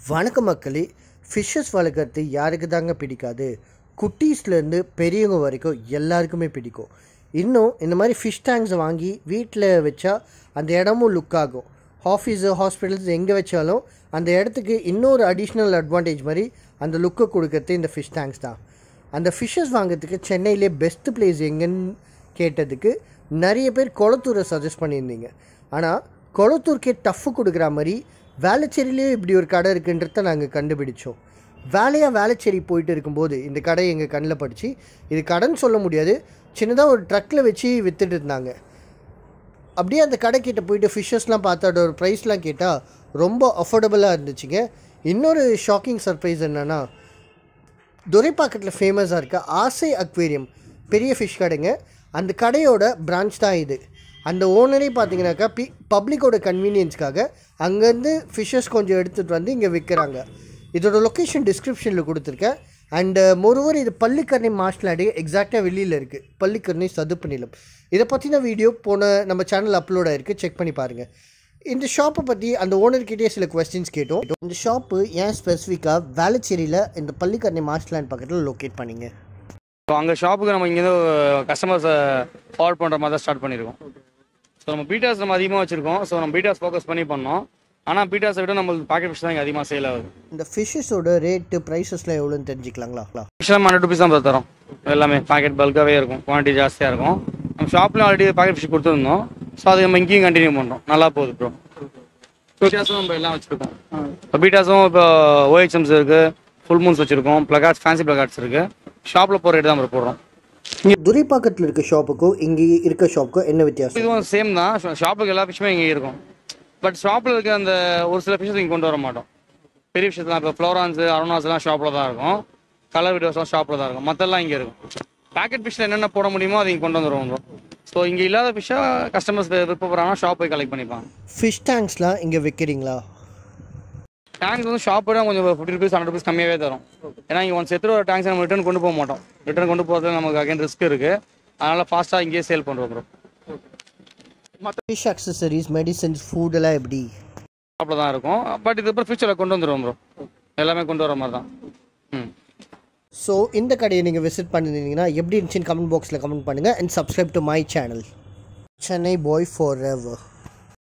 வணக்கம் மக்களே ஃபிஷ்ஷஸ் வளர்க்குறது யாருக்கு தாங்க பிடிக்காது குட்டீஸ்லேருந்து பெரியவங்க வரைக்கும் எல்லாருக்குமே பிடிக்கும் இன்னும் இந்த மாதிரி ஃபிஷ் டேங்க்ஸை வாங்கி வீட்டில் வச்சா அந்த இடமும் லுக் ஆகும் ஆஃபீஸு ஹாஸ்பிட்டல்ஸ் எங்கே வச்சாலும் அந்த இடத்துக்கு இன்னொரு அடிஷ்னல் அட்வான்டேஜ் மாதிரி அந்த லுக்கை கொடுக்கறது இந்த ஃபிஷ் டேங்க்ஸ் தான் அந்த ஃபிஷ்ஷஸ் வாங்குறதுக்கு சென்னையிலே பெஸ்ட் பிளேஸ் எங்கன்னு கேட்டதுக்கு நிறைய பேர் கொளத்தூரை சஜஸ்ட் பண்ணியிருந்தீங்க ஆனால் கொளத்தூருக்கே டஃப்பு கொடுக்குற மாதிரி வேளச்சேரியிலே இப்படி ஒரு கடை இருக்குன்றத நாங்கள் கண்டுபிடிச்சோம் வேலையாக வேளச்சேரி போயிட்டு இருக்கும்போது இந்த கடை எங்கள் கண்ணில் படிச்சு இது கடைன்னு சொல்ல முடியாது சின்னதாக ஒரு ட்ரக்கில் வச்சு வித்துட்டு இருந்தாங்க அப்படியே அந்த கடைக்கிட்ட போயிட்டு ஃபிஷ்ஷஸ்லாம் பார்த்து அதோட ப்ரைஸ்லாம் கேட்டால் ரொம்ப அஃபோர்டபுளாக இருந்துச்சுங்க இன்னொரு ஷாக்கிங் சர்ப்ரைஸ் என்னென்னா துரைப்பாக்கத்தில் ஃபேமஸாக இருக்க ஆசை அக்வேரியம் பெரிய ஃபிஷ் கடைங்க அந்த கடையோட பிரான்ச் தான் இது அந்த ஓனரே பார்த்தீங்கன்னாக்கா பி பப்ளிக்கோட கன்வீனியன்ஸ்க்காக அங்கேருந்து ஃபிஷ்ஷஸ் கொஞ்சம் எடுத்துகிட்டு வந்து இங்கே விற்கிறாங்க இதோட லொக்கேஷன் டிஸ்கிரிப்ஷனில் கொடுத்துருக்கேன் அண்ட் மொருவர் இது பள்ளிக்கரணை மாஸ்லாடி எக்ஸாக்டாக வெளியில் இருக்குது பள்ளிக்கரணை சதுப்பு நிலம் இதை பற்றின வீடியோ போன நம்ம சேனல் அப்லோட் ஆயிருக்கு செக் பண்ணி பாருங்கள் இந்த ஷாப்பை பற்றி அந்த ஓனர்கிட்டயே சில கொஸ்டின்ஸ் கேட்டோம் இந்த ஷாப்பு ஏன் ஸ்பெசிஃபிக்காக வேளச்சேரியில் இந்த பள்ளிக்கரணை மாஸ்லாண்ட் பக்கத்தில் லொக்கேட் பண்ணீங்க ஸோ அங்கே ஷாப்புக்கு நம்ம இங்கேருந்து கஸ்டமர்ஸை ஃபார்வர்ட் பண்ணுற மாதிரி தான் ஸ்டார்ட் பண்ணியிருக்கோம் ஸோ நம்ம பீட்டாஸ் நம்ம அதிகமாக வச்சுருக்கோம் ஸோ நம்ம பீட்டாஸ் ஃபோக்கஸ் பண்ணி பண்ணோம் ஆனால் பீட்டாஸை விட நம்மளுக்கு பாக்கெட் ஃபிஷ் தான் இங்கே அதிகமாக சேல் ஆகுது இந்த ஃபிஷ்ஷஸோட ரேட்டு ப்ரைஸஸ்லாம் எவ்வளோன்னு தெரிஞ்சுக்கலாங்களா ஃபிஷ் ஹண்ட்ரட் ருபீஸ் தான் தரோம் எல்லாமே பாக்கெட் பல்காகவே இருக்கும் குவான்டிட்டி ஜாஸ்தியாக இருக்கும் நம்ம ஷாப்லேயும் ஆல்ரெடி பாக்கெட் ஃபிஷ் கொடுத்துருந்தோம் ஸோ அது நம்ம இங்கேயும் கண்டினியூ பண்ணுறோம் நல்லா போகுது ப்ரோ பீட்டாஸும் நம்ம எல்லாம் வச்சுருக்கோம் இப்போ பீட்டாஸும் இப்போ ஓஹெச்எம்ஸ் இருக்குது ஃபுல் மூன்ஸ் வச்சுருக்கோம் ப்ளகார்ட்ஸ் ஃபேன்சி ப்ளகார்ட்ஸ் இருக்குது ஷாப்பில் போகிற ரேட் தான் நம்ம போடுறோம் துரைப்பாக்கத்தில் இருக்க ஷாப்புக்கும் இங்கே இருக்க ஷாப்புக்கும் என்ன வித்தியாசம் இதுவும் சேம் தான் ஷாப்புக்கு எல்லா ஃபிஷ்ஷுமே இங்கே இருக்கும் பட் ஷாப்பில் இருக்க அந்த ஒரு சில ஃபிஷ்ஷஸ் இங்கே கொண்டு வர மாட்டோம் பெரிய ஃபிஷ்ஷஸ்லாம் இப்போ ஃப்ளோரான்ஸ் அரோனாஸ்லாம் ஷாப்பில் தான் இருக்கும் கலர் வீடியோஸ்லாம் ஷாப்பில் தான் இருக்கும் மற்றெல்லாம் இங்கே இருக்கும் பேக்கெட் ஃபிஷ்ஷில் என்னென்ன போட முடியுமோ அதை இங்கே கொண்டு வந்துடுவோம் ப்ரோ ஸோ இங்கே இல்லாத ஃபிஷ்ஷாக கஸ்டமர்ஸ் விருப்பப்படுறாங்கன்னா ஷாப் போய் கலெக்ட் பண்ணிப்பாங்க ஃபிஷ் டேங்க்ஸ்லாம் இங்கே விற்கிறீங்களா டேங்க்ஸ் வந்து ஷாப் விட கொஞ்சம் ஃபிஃப்டி ருபீஸ் ஹண்ட்ரட் ருபீஸ் கம்மியாகவே தரும் ஏன்னா இங்கே ஒன்ஸ் எடுத்துகிட்டு ஒரு டேங்க்ஸ் நம்ம ரிட்டர்ன் கொண்டு போக மாட்டோம் ரிட்டர்ன் கொண்டு போகிறது நமக்கு அகைன் ரிஸ்க் இருக்குது அதனால் ஃபாஸ்ட்டாக இங்கேயே சேல் பண்ணுறோம் ப்ரோ ஃபிஷ் அக்சசரிஸ் மெடிசன்ஸ் ஃபுட்டெல்லாம் எப்படி ஷாப்பில் தான் இருக்கும் பட் இதுக்கப்புறம் ஃபியூச்சரில் கொண்டு வந்துடுவோம் ப்ரோ எல்லாமே கொண்டு வர மாதிரி தான் ம் ஸோ இந்த கடையை நீங்கள் விசிட் பண்ணியிருந்தீங்கன்னா எப்படி இருந்துச்சுன்னு கமெண்ட் பாக்ஸில் கமெண்ட் பண்ணுங்கள் and subscribe to my channel Chennai boy for ever